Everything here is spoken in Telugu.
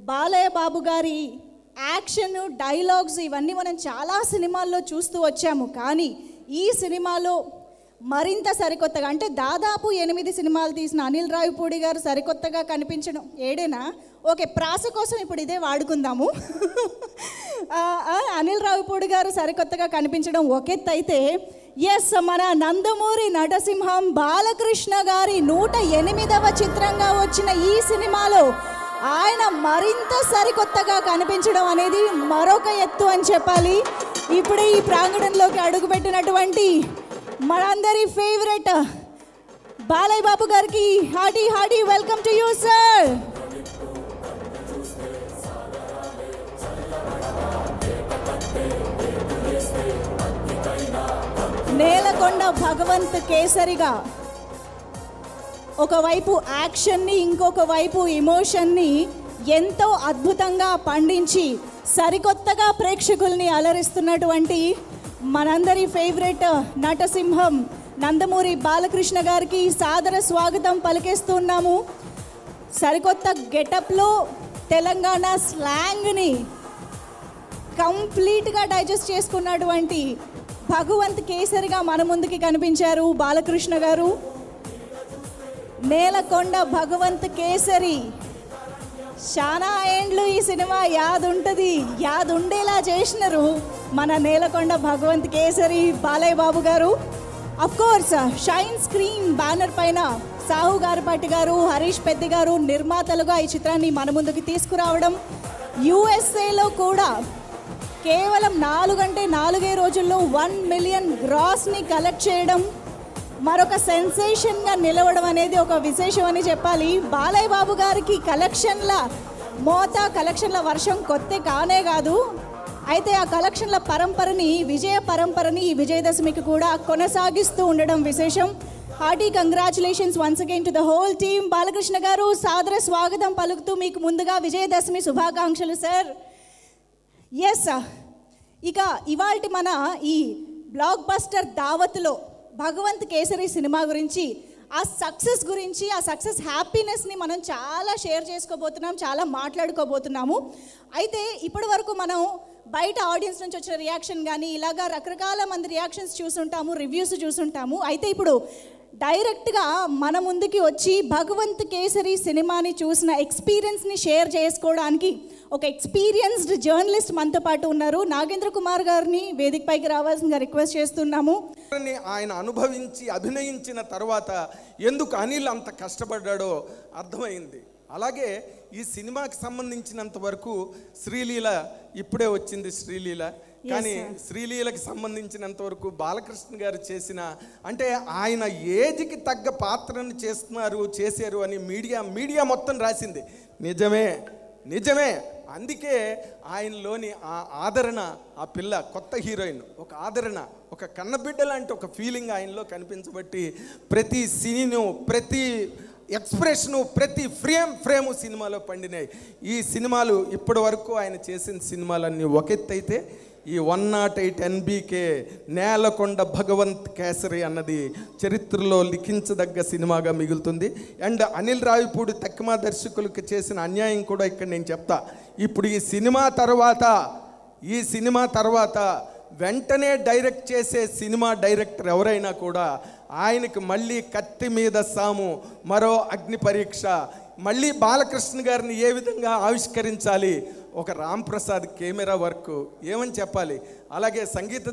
బాలయ్య బాబు గారి యాక్షన్ డైలాగ్స్ ఇవన్నీ మనం చాలా సినిమాల్లో చూస్తూ వచ్చాము కానీ ఈ సినిమాలో మరింత సరికొత్తగా అంటే దాదాపు ఎనిమిది సినిమాలు తీసిన అనిల్ రావిపూడి గారు సరికొత్తగా కనిపించడం ఏడేనా ఓకే ప్రాస కోసం ఇప్పుడు ఇదే వాడుకుందాము ఆ, ఆ, అనిల్ రావిపూడి గారు సరికొత్తగా కనిపించడం ఒకెత్తు అయితే ఎస్ మన నందమూరి నటసింహం బాలకృష్ణ గారి నూట ఎనిమిదవ చిత్రంగా వచ్చిన ఈ సినిమాలో ఆయన మరింత సరికొత్తగా కనిపించడం అనేది మరొక ఎత్తు అని చెప్పాలి ఇప్పుడే ఈ ప్రాంగణంలోకి అడుగుపెట్టినటువంటి మనందరి ఫేవరెట్ బాలయ్య బాబు గారికి hearty hearty welcome to you sir Nelakonda Bhagavanth కేసరిగా ఒకవైపు యాక్షన్ని ఇంకొక వైపు ఇమోషన్ని ఎంతో అద్భుతంగా పండించి సరికొత్తగా ప్రేక్షకుల్ని అలరిస్తున్నటువంటి మనందరి ఫేవరెట్ నటసింహం నందమూరి బాలకృష్ణ గారికి సాదర స్వాగతం పలికేస్తున్నాము సరికొత్త గెటప్లో తెలంగాణ స్లాంగ్ని కంప్లీట్గా డైజెస్ట్ చేసుకున్నటువంటి భగవంత్ కేసరిగా మన ముందుకి కనిపించారు బాలకృష్ణ గారు నేలకొండ భగవంత్ కేసరి చాలా ఏండ్లు ఈ సినిమా యాదుంటది యాదుండేలా చేసినారు మన నేలకొండ భగవంత్ కేసరి బాలయ్య బాబు గారు of course shine screen banner పైన సాహు గారిపాటి గారు హరీష్ పెద్ది గారు నిర్మాతలుగా ఈ చిత్రాన్ని మన ముందుకు తీసుకురావడం యుఎస్ఏలో కూడా కేవలం నాలుగంటే నాలుగే రోజుల్లో వన్ మిలియన్ గ్రాస్ని కలెక్ట్ చేయడం మరొక సెన్సేషన్గా నిలవడం అనేది ఒక విశేషం అని చెప్పాలి బాలయ్య బాబు గారికి కలెక్షన్ల మోత కలెక్షన్ల వర్షం కొత్త కానే కాదు అయితే ఆ కలెక్షన్ల పరంపరని విజయ పరంపరని ఈ విజయదశమికి కూడా కొనసాగిస్తూ ఉండడం విశేషం hearty congratulations once again to the whole team Balakrishna గారు సాదర స్వాగతం పలుకుతూ మీకు ముందుగా విజయదశమి శుభాకాంక్షలు సార్ ఎస్ ఇక ఇవాల్టి మన ఈ బ్లాక్ బస్టర్ దావత్లో భగవంత్ కేసరి సినిమా గురించి ఆ సక్సెస్ గురించి ఆ సక్సెస్ హ్యాపీనెస్ని మనం చాలా షేర్ చేసుకోబోతున్నాం చాలా మాట్లాడుకోబోతున్నాము అయితే ఇప్పటి వరకు మనం బయట ఆడియన్స్ నుంచి వచ్చిన రియాక్షన్ కానీ ఇలాగా రకరకాల మంది రియాక్షన్స్ చూసుంటాము రివ్యూస్ చూసుంటాము అయితే ఇప్పుడు డైరెక్ట్గా మన ముందుకి వచ్చి భగవంత్ కేసరి సినిమాని చూసిన ఎక్స్పీరియన్స్ని షేర్ చేసుకోవడానికి ఒక ఎక్స్పీరియన్స్డ్ జర్నలిస్ట్ మనతో పాటు ఉన్నారు నాగేంద్ర కుమార్ గారిని వేదికపైకి రావాల్సిందిగా రిక్వెస్ట్ చేస్తున్నాము ని ఆయన అనుభవించి అభినయించిన తర్వాత ఎందుకు అనిల్ అంత కష్టపడ్డాడో అర్థమైంది అలాగే ఈ సినిమాకి సంబంధించినంత వరకు శ్రీలీల ఇప్పుడే వచ్చింది శ్రీలీల కానీ శ్రీలీలకి సంబంధించినంత వరకు బాలకృష్ణ గారు చేసిన అంటే ఆయన ఏజ్కి తగ్గ పాత్రను చేస్తున్నారు చేశారు అని మీడియా మీడియా మొత్తం రాసింది నిజమే నిజమే అందుకే ఆయనలోని ఆ ఆదరణ ఆ పిల్ల కొత్త హీరోయిన్ ఒక ఆదరణ ఒక కన్నబిడ్డ లాంటి ఒక ఫీలింగ్ ఆయనలో కనిపించబట్టి ప్రతి సీను ప్రతి ఎక్స్ప్రెషను ప్రతి ఫ్రేమ్ ఫ్రేము సినిమాలో పండినాయి ఈ సినిమాలు ఇప్పటి వరకు ఆయన చేసిన సినిమాలన్నీ ఒకెత్తైతే ఈ one not eight NBK Nelakonda Bhagavanth Kesari అన్నది చరిత్రలో లిఖించదగ్గ సినిమాగా మిగులుతుంది అండ్ అనిల్ రావిపూడి తక్కువ దర్శకులకు చేసిన అన్యాయం కూడా ఇక్కడ నేను చెప్తా ఇప్పుడు ఈ సినిమా తర్వాత ఈ సినిమా తర్వాత వెంటనే డైరెక్ట్ చేసే సినిమా డైరెక్టర్ ఎవరైనా కూడా ఆయనకి మళ్ళీ కత్తి మీద సాము మరో అగ్ని పరీక్ష మళ్ళీ బాలకృష్ణ గారిని ఏ విధంగా ఆవిష్కరించాలి ఒక రామ్ ప్రసాద్ కెమెరా వర్క్ ఏమని చెప్పాలి అలాగే సంగీత